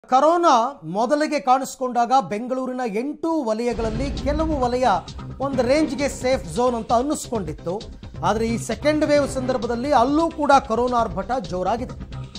corona ಮೊದಲಿಗೆ ಕಾಣಿಸ್ಕೊಂಡಾಗ ಬೆಂಗಳೂರಿನ ಎಂಟು ವಲಯಗಳಲ್ಲಿ ಕೆಲವು ವಲಯ ಒಂದು ರೇಂಜ್ಗೆ ಸೇಫ್ ಝೋನ್ ಅಂತ ಅನ್ನಿಸ್ಕೊಂಡಿತ್ತು ಆದರೆ ಈ ಸೆಕೆಂಡ್ ವೇವ್ ಸಂದರ್ಭದಲ್ಲಿ ಅಲ್ಲೂ ಕೂಡ ಕರೋನಾ ಆರ್ಭಟ ಜೋರಾಗಿದೆ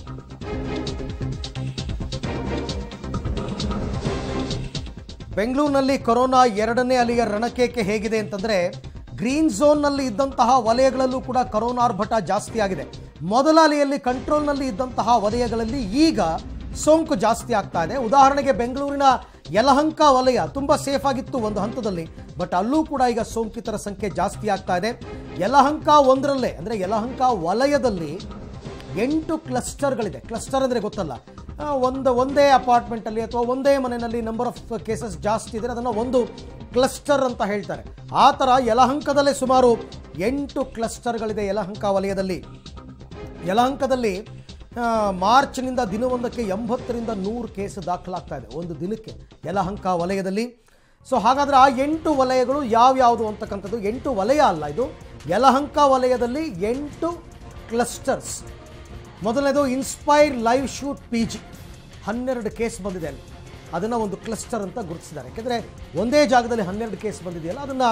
ಬೆಂಗಳೂರಿನಲ್ಲಿ ಕೊರೋನಾ ಎರಡನೇ ಅಲೆಯ ರಣಕೇಕೆ ಹೇಗಿದೆ ಅಂತಂದ್ರೆ ಗ್ರೀನ್ ಝೋನ್ನಲ್ಲಿ ಇದ್ದಂತಹ ವಲಯಗಳಲ್ಲೂ ಕೂಡ ಕರೋನಾ ಆರ್ಭಟ ಜಾಸ್ತಿ ಆಗಿದೆ ಮೊದಲ ಅಲೆಯಲ್ಲಿ ಕಂಟ್ರೋಲ್ನಲ್ಲಿ ಇದ್ದಂತಹ ವಲಯಗಳಲ್ಲಿ ಈಗ ಸೋಂಕು ಜಾಸ್ತಿ ಆಗ್ತಾ ಇದೆ ಉದಾಹರಣೆಗೆ ಬೆಂಗಳೂರಿನ ಯಲಹಂಕ ವಲಯ ತುಂಬ ಸೇಫ್ ಆಗಿತ್ತು ಒಂದು ಹಂತದಲ್ಲಿ ಬಟ್ ಅಲ್ಲೂ ಕೂಡ ಈಗ ಸೋಂಕಿತರ ಸಂಖ್ಯೆ ಜಾಸ್ತಿ ಆಗ್ತಾ ಇದೆ ಯಲಹಂಕ ಒಂದರಲ್ಲೇ ಅಂದರೆ ಯಲಹಂಕ ವಲಯದಲ್ಲಿ ಎಂಟು ಕ್ಲಸ್ಟರ್ಗಳಿದೆ ಕ್ಲಸ್ಟರ್ ಅಂದರೆ ಗೊತ್ತಲ್ಲ ಆ, ಒಂದು ಒಂದೇ ಅಪಾರ್ಟ್ಮೆಂಟಲ್ಲಿ ಅಥವಾ ಒಂದೇ ಮನೆಯಲ್ಲಿ ನಂಬರ್ ಆಫ್ ಕೇಸಸ್ ಜಾಸ್ತಿ ಇದ್ದರೆ ಅದನ್ನು ಒಂದು ಕ್ಲಸ್ಟರ್ ಅಂತ ಹೇಳ್ತಾರೆ ಆ ಥರ ಯಲಹಂಕದಲ್ಲೇ ಸುಮಾರು ಎಂಟು ಕ್ಲಸ್ಟರ್ಗಳಿದೆ ಯಲಹಂಕ ವಲಯದಲ್ಲಿ ಯಲಹಂಕದಲ್ಲಿ ಆ, ಮಾರ್ಚ್ನಿಂದ ದಿನವೊಂದಕ್ಕೆ ಎಂಬತ್ತರಿಂದ ನೂರು ಕೇಸ್ ದಾಖಲಾಗ್ತಾ ಇದೆ ಒಂದು ದಿನಕ್ಕೆ ಯಲಹಂಕ ವಲಯದಲ್ಲಿ ಸೊ ಹಾಗಾದರೆ ಆ ಎಂಟು ವಲಯಗಳು ಯಾವ್ಯಾವುದು ಅಂತಕ್ಕಂಥದ್ದು ಎಂಟು ವಲಯ ಅಲ್ಲ ಇದು ಯಲಹಂಕ ವಲಯದಲ್ಲಿ ಎಂಟು ಕ್ಲಸ್ಟರ್ಸ್ ಮೊದಲನೇದು inspire live shoot P G ಹನ್ನೆರಡು ಕೇಸ್ ಬಂದಿದೆ ಅಲ್ಲಿ ಅದನ್ನು ಒಂದು ಕ್ಲಸ್ಟರ್ ಅಂತ ಗುರುತಿಸಿದ್ದಾರೆ ಯಾಕೆಂದರೆ ಒಂದೇ ಜಾಗದಲ್ಲಿ ಹನ್ನೆರಡು ಕೇಸ್ ಬಂದಿದೆಯಲ್ಲ ಅದನ್ನು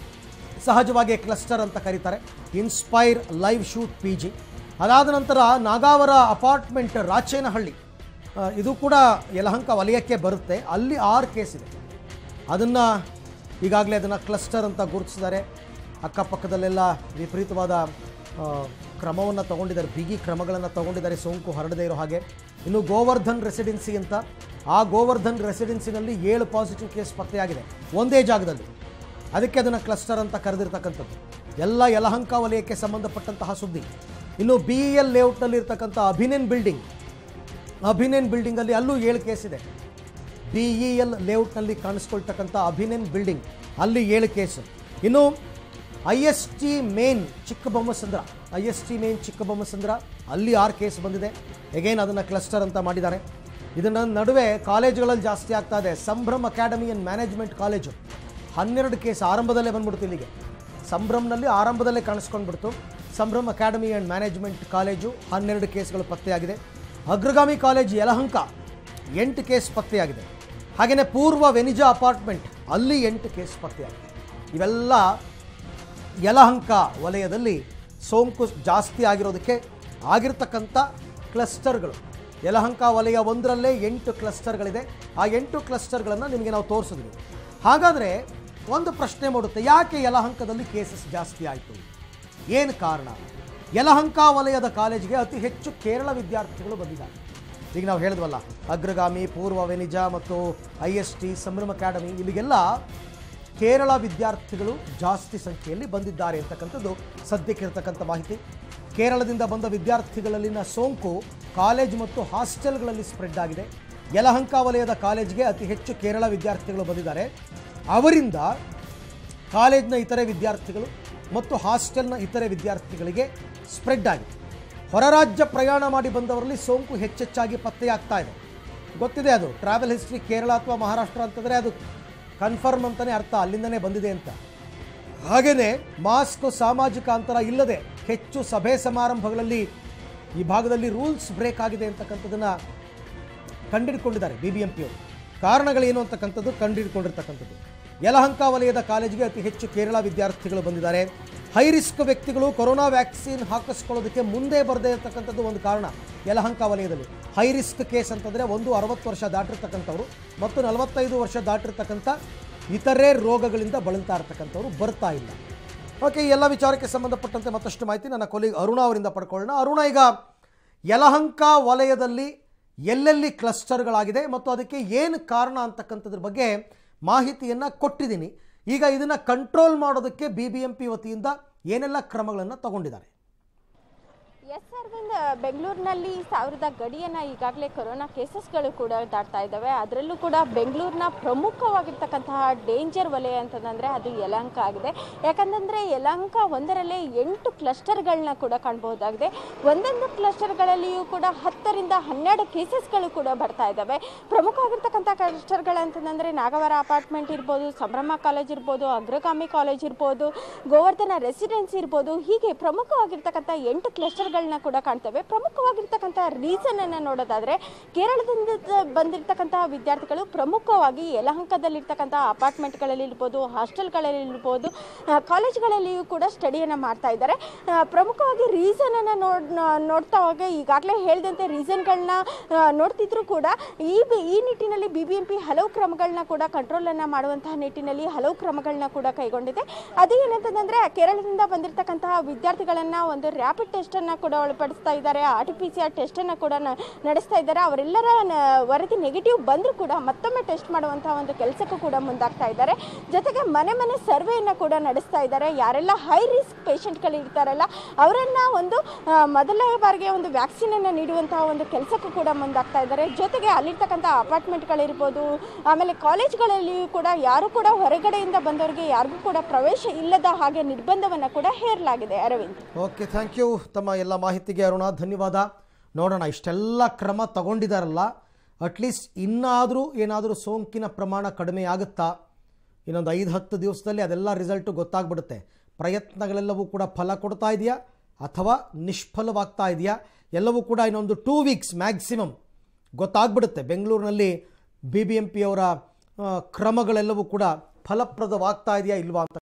ಸಹಜವಾಗಿ ಕ್ಲಸ್ಟರ್ ಅಂತ ಕರೀತಾರೆ inspire live shoot P G ಅದಾದ ನಂತರ ನಾಗಾವರ ಅಪಾರ್ಟ್ಮೆಂಟ್ ರಾಚೇನಹಳ್ಳಿ ಆ, ಇದು ಕೂಡ ಯಲಹಂಕ ವಲಯಕ್ಕೆ ಬರುತ್ತೆ ಅಲ್ಲಿ ಆರು ಕೇಸ್ ಇದೆ ಅದನ್ನು ಈಗಾಗಲೇ ಅದನ್ನು ಕ್ಲಸ್ಟರ್ ಅಂತ ಗುರುತಿಸಿದ್ದಾರೆ ಅಕ್ಕಪಕ್ಕದಲ್ಲೆಲ್ಲ ವಿಪರೀತವಾದ ಕ್ರಮವನ್ನು ತಗೊಂಡಿದ್ದಾರೆ ಬಿಗಿ ಕ್ರಮಗಳನ್ನು ತಗೊಂಡಿದ್ದಾರೆ ಸೋಂಕು ಹರಡದೇ ಇರೋ ಹಾಗೆ ಇನ್ನು ಗೋವರ್ಧನ್ ರೆಸಿಡೆನ್ಸಿ ಅಂತ ಆ ಗೋವರ್ಧನ್ ರೆಸಿಡೆನ್ಸಿನಲ್ಲಿ ಏಳು ಪಾಸಿಟಿವ್ ಕೇಸ್ ಪತ್ತೆಯಾಗಿದೆ ಒಂದೇ ಜಾಗದಲ್ಲಿ ಅದಕ್ಕೆ ಅದನ್ನು ಕ್ಲಸ್ಟರ್ ಅಂತ ಕರೆದಿರ್ತಕ್ಕಂಥದ್ದು ಎಲ್ಲ ಯಲಹಂಕ ವಲಯಕ್ಕೆ ಸಂಬಂಧಪಟ್ಟಂತಹ ಸುದ್ದಿ ಇನ್ನು ಬಿ ಇ ಎಲ್ ಲೇಔಟ್ನಲ್ಲಿ ಇರ್ತಕ್ಕಂಥ ಅಭಿನೇನ್ ಬಿಲ್ಡಿಂಗ್ ಅಭಿನೇನ್ ಬಿಲ್ಡಿಂಗಲ್ಲಿ ಅಲ್ಲೂ ಏಳು ಕೇಸ್ ಇದೆ ಬಿ ಇ ಎಲ್ ಲೇಔಟ್ನಲ್ಲಿ ಕಾಣಿಸ್ಕೊಳ್ತಕ್ಕಂಥ ಅಭಿನೇನ್ ಬಿಲ್ಡಿಂಗ್ ಅಲ್ಲಿ ಏಳು ಕೇಸು ಇನ್ನು I S T main Chikkabommasandra I S T main Chikkabommasandra ಅಲ್ಲಿ ಆರು ಕೇಸ್ ಬಂದಿದೆ ಎಗೈನ್ ಅದನ್ನು ಕ್ಲಸ್ಟರ್ ಅಂತ ಮಾಡಿದ್ದಾರೆ ಇದನ್ನ ನಡುವೆ ಕಾಲೇಜುಗಳಲ್ಲಿ ಜಾಸ್ತಿ ಆಗ್ತಾ ಇದೆ Sambhram academy and management college ಹನ್ನೆರಡು ಕೇಸ್ ಆರಂಭದಲ್ಲೇ ಬಂದ್ಬಿಡ್ತು ಇಲ್ಲಿಗೆ ಸಂಭ್ರಮ್ನಲ್ಲಿ ಆರಂಭದಲ್ಲೇ ಕಾಣಿಸ್ಕೊಂಡ್ಬಿಡ್ತು Sambhram academy and management college ಹನ್ನೆರಡು ಕೇಸ್ಗಳು ಪತ್ತೆಯಾಗಿದೆ ಅಗ್ರಗಾಮಿ ಕಾಲೇಜ್ ಯಲಹಂಕ ಎಂಟು ಕೇಸ್ ಪತ್ತೆಯಾಗಿದೆ ಹಾಗೆಯೇ ಪೂರ್ವ ವೆನಿಜಾ ಅಪಾರ್ಟ್ಮೆಂಟ್ ಅಲ್ಲಿ ಎಂಟು ಕೇಸ್ ಪತ್ತೆಯಾಗಿದೆ ಇವೆಲ್ಲ ಯಲಹಂಕ ವಲಯದಲ್ಲಿ ಸೋಂಕು ಜಾಸ್ತಿ ಆಗಿರೋದಕ್ಕೆ ಆಗಿರ್ತಕ್ಕಂಥ ಕ್ಲಸ್ಟರ್ಗಳು ಯಲಹಂಕ ವಲಯ ಒಂದರಲ್ಲೇ ಎಂಟು ಕ್ಲಸ್ಟರ್ಗಳಿದೆ ಆ ಎಂಟು ಕ್ಲಸ್ಟರ್ಗಳನ್ನು ನಿಮಗೆ ನಾವು ತೋರಿಸಿದ್ವಿ ಹಾಗಾದರೆ ಒಂದು ಪ್ರಶ್ನೆ ಮೂಡುತ್ತೆ ಯಾಕೆ ಯಲಹಂಕದಲ್ಲಿ ಕೇಸಸ್ ಜಾಸ್ತಿ ಆಯಿತು ಏನು ಕಾರಣ ಯಲಹಂಕ ವಲಯದ ಕಾಲೇಜಿಗೆ ಅತಿ ಹೆಚ್ಚು ಕೇರಳ ವಿದ್ಯಾರ್ಥಿಗಳು ಬಂದಿದ್ದಾರೆ ಈಗ ನಾವು ಹೇಳಿದ್ವಲ್ಲ ಅಗ್ರಗಾಮಿ ಪೂರ್ವ ವೆನಿಜಾ ಮತ್ತು I S T Sambhrama academy ಇಲ್ಲಿಗೆಲ್ಲ ಕೇರಳ ವಿದ್ಯಾರ್ಥಿಗಳು ಜಾಸ್ತಿ ಸಂಖ್ಯೆಯಲ್ಲಿ ಬಂದಿದ್ದಾರೆ ಅಂತಕ್ಕಂಥದ್ದು ಸದ್ಯಕ್ಕಿರ್ತಕ್ಕಂಥ ಮಾಹಿತಿ ಕೇರಳದಿಂದ ಬಂದ ವಿದ್ಯಾರ್ಥಿಗಳಲ್ಲಿನ ಸೋಂಕು ಕಾಲೇಜ್ ಮತ್ತು ಹಾಸ್ಟೆಲ್ಗಳಲ್ಲಿ ಸ್ಪ್ರೆಡ್ ಆಗಿದೆ ಯಲಹಂಕ ವಲಯದ ಕಾಲೇಜ್ಗೆ ಅತಿ ಹೆಚ್ಚು ಕೇರಳ ವಿದ್ಯಾರ್ಥಿಗಳು ಬಂದಿದ್ದಾರೆ ಅವರಿಂದ ಕಾಲೇಜ್ನ ಇತರೆ ವಿದ್ಯಾರ್ಥಿಗಳು ಮತ್ತು ಹಾಸ್ಟೆಲ್ನ ಇತರೆ ವಿದ್ಯಾರ್ಥಿಗಳಿಗೆ ಸ್ಪ್ರೆಡ್ ಆಗಿದೆ ಹೊರ ರಾಜ್ಯ ಪ್ರಯಾಣ ಮಾಡಿ ಬಂದವರಲ್ಲಿ ಸೋಂಕು ಹೆಚ್ಚೆಚ್ಚಾಗಿ ಪತ್ತೆಯಾಗ್ತಾ ಇದೆ ಗೊತ್ತಿದೆ ಅದು ಟ್ರಾವೆಲ್ ಹಿಸ್ಟ್ರಿ ಕೇರಳ ಅಥವಾ ಮಹಾರಾಷ್ಟ್ರ ಅಂತಂದರೆ ಅದು ಕನ್ಫರ್ಮ್ ಅಂತಲೇ ಅರ್ಥ ಅಲ್ಲಿಂದನೇ ಬಂದಿದೆ ಅಂತ ಹಾಗೆಯೇ ಮಾಸ್ಕ್ ಸಾಮಾಜಿಕ ಅಂತರ ಇಲ್ಲದೆ ಹೆಚ್ಚು ಸಭೆ ಸಮಾರಂಭಗಳಲ್ಲಿ ಈ ಭಾಗದಲ್ಲಿ ರೂಲ್ಸ್ ಬ್ರೇಕ್ ಆಗಿದೆ ಅಂತಕ್ಕಂಥದ್ದನ್ನು ಕಂಡಿಡ್ಕೊಂಡಿದ್ದಾರೆ ಬಿ ಬಿ ಎಂ ಪಿಯವರು ಕಾರಣಗಳೇನು ಅಂತಕ್ಕಂಥದ್ದು ಕಂಡುಹಿಡ್ಕೊಂಡಿರ್ತಕ್ಕಂಥದ್ದು ಯಲಹಂಕ ವಲಯದ ಕಾಲೇಜಿಗೆ ಅತಿ ಹೆಚ್ಚು ಕೇರಳ ವಿದ್ಯಾರ್ಥಿಗಳು ಬಂದಿದ್ದಾರೆ ಹೈ ರಿಸ್ಕ್ ವ್ಯಕ್ತಿಗಳು ಕೊರೋನಾ ವ್ಯಾಕ್ಸಿನ್ ಹಾಕಿಸ್ಕೊಳ್ಳೋದಕ್ಕೆ ಮುಂದೆ ಬರದೇ ಇರತಕ್ಕಂಥದ್ದು ಒಂದು ಕಾರಣ ಯಲಹಂಕ ವಲಯದಲ್ಲಿ ಹೈ ರಿಸ್ಕ್ ಕೇಸ್ ಅಂತಂದರೆ ಒಂದು ಅರವತ್ತು ವರ್ಷ ದಾಟಿರ್ತಕ್ಕಂಥವ್ರು ಮತ್ತು ನಲವತ್ತೈದು ವರ್ಷ ದಾಟಿರ್ತಕ್ಕಂಥ ಇತರೆ ರೋಗಗಳಿಂದ ಬಳಲ್ತಾ ಇರ್ತಕ್ಕಂಥವ್ರು ಬರ್ತಾ ಇಲ್ಲ ಓಕೆ ಈ ಎಲ್ಲ ವಿಚಾರಕ್ಕೆ ಸಂಬಂಧಪಟ್ಟಂತೆ ಮತ್ತಷ್ಟು ಮಾಹಿತಿ ನನ್ನ ಕೊಲಿಗ್ ಅರುಣ ಅವರಿಂದ ಪಡ್ಕೊಳ್ಳೋಣ ಅರುಣ ಈಗ ಯಲಹಂಕ ವಲಯದಲ್ಲಿ ಎಲ್ಲೆಲ್ಲಿ ಕ್ಲಸ್ಟರ್ಗಳಾಗಿದೆ ಮತ್ತು ಅದಕ್ಕೆ ಏನು ಕಾರಣ ಅಂತಕ್ಕಂಥದ್ರ ಬಗ್ಗೆ ಮಾಹಿತಿಯನ್ನು ಕೊಟ್ಟಿದ್ದೀನಿ ಈಗ ಇದನ್ನು ಕಂಟ್ರೋಲ್ ಮಾಡೋದಕ್ಕೆ ಬಿ ಬಿ ಎಂ ಪಿ ವತಿಯಿಂದ ಏನೆಲ್ಲ ಕ್ರಮಗಳನ್ನು ತಗೊಂಡಿದ್ದಾರೆ ಎಸ್ ಅರವಿಂದ್ ಬೆಂಗಳೂರಿನಲ್ಲಿ ಸಾವಿರದ ಗಡಿಯನ್ನು ಈಗಾಗಲೇ ಕೊರೋನಾ ಕೇಸಸ್ಗಳು ಕೂಡ ದಾಟ್ತಾ ಇದ್ದಾವೆ ಅದರಲ್ಲೂ ಕೂಡ ಬೆಂಗಳೂರಿನ ಪ್ರಮುಖವಾಗಿರ್ತಕ್ಕಂತಹ ಡೇಂಜರ್ ವಲಯ ಅಂತಂದರೆ ಅದು ಯಲಹಂಕ ಆಗಿದೆ ಯಾಕಂತಂದರೆ ಯಲಹಂಕ ಒಂದರಲ್ಲೇ ಎಂಟು ಕ್ಲಸ್ಟರ್ಗಳನ್ನ ಕೂಡ ಕಾಣಬಹುದಾಗಿದೆ ಒಂದೊಂದು ಕ್ಲಸ್ಟರ್ಗಳಲ್ಲಿಯೂ ಕೂಡ ಹತ್ತರಿಂದ ಹನ್ನೆರಡು ಕೇಸಸ್ಗಳು ಕೂಡ ಬರ್ತಾ ಇದ್ದಾವೆ ಪ್ರಮುಖವಾಗಿರ್ತಕ್ಕಂಥ ಕ್ಲಸ್ಟರ್ಗಳಂತಂದರೆ ನಾಗವರ ಅಪಾರ್ಟ್ಮೆಂಟ್ ಇರ್ಬೋದು ಸಂಭ್ರಮ ಕಾಲೇಜ್ ಇರ್ಬೋದು ಅಗ್ರಗಾಮಿ ಕಾಲೇಜ್ ಇರ್ಬೋದು ಗೋವರ್ಧನ ರೆಸಿಡೆನ್ಸಿ ಇರ್ಬೋದು ಹೀಗೆ ಪ್ರಮುಖವಾಗಿರ್ತಕ್ಕಂಥ ಎಂಟು ಕ್ಲಸ್ಟರ್ಗಳ ವಲಯಗಳನ್ನ ಕೂಡ ಕಾಣ್ತೇವೆ ಪ್ರಮುಖವಾಗಿರ್ತಕ್ಕಂಥ ರೀಸನ್ ಅನ್ನ ನೋಡೋದಾದ್ರೆ ಕೇರಳದಿಂದ ಬಂದಿರತಕ್ಕಂತಹ ವಿದ್ಯಾರ್ಥಿಗಳು ಪ್ರಮುಖವಾಗಿ ಯಲಹಂಕದಲ್ಲಿರ್ತಕ್ಕಂಥ ಅಪಾರ್ಟ್ಮೆಂಟ್ಗಳಲ್ಲಿ ಇರ್ಬೋದು ಹಾಸ್ಟೆಲ್ಗಳಲ್ಲಿ ಇರ್ಬೋದು ಆ, ಕಾಲೇಜ್ಗಳಲ್ಲಿಯೂ ಕೂಡ ಸ್ಟಡಿಯನ್ನು ಮಾಡ್ತಾ ಇದ್ದಾರೆ ಆ, ಪ್ರಮುಖವಾಗಿ ರೀಸನ್ ಅನ್ನ ನೋಡ್ ನೋಡ್ತಾ ಹೋಗಿ ಈಗಾಗಲೇ ಹೇಳಿದಂತೆ ರೀಸನ್ಗಳನ್ನ ನೋಡ್ತಿದ್ರು ಕೂಡ ಈ ಬಿ- ಈ ನಿಟ್ಟಿನಲ್ಲಿ ಬಿ ಬಿ ಎಂ ಪಿ ಹಲವು ಕ್ರಮಗಳನ್ನ ಕೂಡ ಕಂಟ್ರೋಲನ್ನು ಮಾಡುವಂತಹ ನಿಟ್ಟಿನಲ್ಲಿ ಹಲವು ಕ್ರಮಗಳನ್ನ ಕೂಡ ಕೈಗೊಂಡಿದೆ ಅದು ಏನಂತಂದ್ರೆ ಕೇರಳದಿಂದ ಬಂದಿರತಕ್ಕಂತಹ ವಿದ್ಯಾರ್ಥಿಗಳನ್ನ ಒಂದು ರ್ಯಾಪಿಡ್ ಟೆಸ್ಟನ್ನು ಕೂಡ ಒಳಪಡಿಸ್ತಾ ಇದ್ದಾರೆ R T P C R ಟೆಸ್ಟನ್ನು ಕೂಡ ನ- ನಡೆಸ್ತಾ ಇದ್ದಾರೆ ಅವರೆಲ್ಲರ ನ- ವರದಿ ನೆಗೆಟಿವ್ ಬಂದರೂ ಕೂಡ ಮತ್ತೊಮ್ಮೆ ಟೆಸ್ಟ್ ಮಾಡುವಂತಹ ಒಂದು ಕೆಲಸಕ್ಕೂ ಕೂಡ ಮುಂದಾಗ್ತಾ ಇದ್ದಾರೆ ಜೊತೆಗೆ ಮನೆ ಮನೆ ಸರ್ವೆಯನ್ನು ಕೂಡ ನಡೆಸ್ತಾ ಇದ್ದಾರೆ ಯಾರೆಲ್ಲ ಹೈ ರಿಸ್ಕ್ ಪೇಷಂಟ್ಗಳು ಇರ್ತಾರಲ್ಲ ಅವರನ್ನ ಒಂದು ಆ, ಮೊದಲ ಬಾರಿಗೆ ಒಂದು ವ್ಯಾಕ್ಸಿನ್ ಅನ್ನು ನೀಡುವಂತಹ ಒಂದು ಕೆಲಸಕ್ಕೂ ಕೂಡ ಮುಂದಾಗ್ತಾ ಇದ್ದಾರೆ ಜೊತೆಗೆ ಅಲ್ಲಿರ್ತಕ್ಕಂಥ ಅಪಾರ್ಟ್ಮೆಂಟ್ಗಳಿರ್ಬೋದು ಆಮೇಲೆ ಕಾಲೇಜ್ಗಳಲ್ಲಿಯೂ ಕೂಡ ಯಾರು ಕೂಡ ಹೊರಗಡೆಯಿಂದ ಬಂದವರಿಗೆ ಯಾರಿಗೂ ಕೂಡ ಪ್ರವೇಶ ಇಲ್ಲದ ಹಾಗೆ ನಿರ್ಬಂಧವನ್ನು ಕೂಡ ಹೇರಲಾಗಿದೆ ಅರವಿಂದ್ ಓಕೆ ಥ್ಯಾಂಕ್ ಯು ತಮ್ಮ ಎಲ್ಲ ಮಾಹಿತಿಗೆ ಅರುಣ ಧನ್ಯವಾದ ನೋಡೋಣ ಇಷ್ಟೆಲ್ಲ ಕ್ರಮ ತಗೊಂಡಿದ್ದಾರಲ್ಲ ಅಟ್ಲೀಸ್ಟ್ ಇನ್ನಾದರೂ ಏನಾದರೂ ಸೋಂಕಿನ ಪ್ರಮಾಣ ಕಡಿಮೆ ಆಗುತ್ತಾ ಇನ್ನೊಂದು ಐದು ಹತ್ತು ದಿವಸದಲ್ಲಿ ಅದೆಲ್ಲ ರಿಸಲ್ಟು ಗೊತ್ತಾಗ್ಬಿಡುತ್ತೆ ಪ್ರಯತ್ನಗಳೆಲ್ಲವೂ ಕೂಡ ಫಲ ಕೊಡ್ತಾ ಇದೆಯಾ ಅಥವಾ ನಿಷ್ಫಲವಾಗ್ತಾ ಇದೆಯಾ ಎಲ್ಲವೂ ಕೂಡ ಇನ್ನೊಂದು ಟೂ ವೀಕ್ಸ್ ಮ್ಯಾಕ್ಸಿಮಮ್ ಗೊತ್ತಾಗ್ಬಿಡುತ್ತೆ ಬೆಂಗಳೂರಿನಲ್ಲಿ ಬಿ ಬಿ ಎಂ ಪಿಯವರ ಕ್ರಮಗಳೆಲ್ಲವೂ ಕೂಡ ಫಲಪ್ರದವಾಗ್ತಾ ಇದೆಯಾ ಇಲ್ವಾ ಅಂತ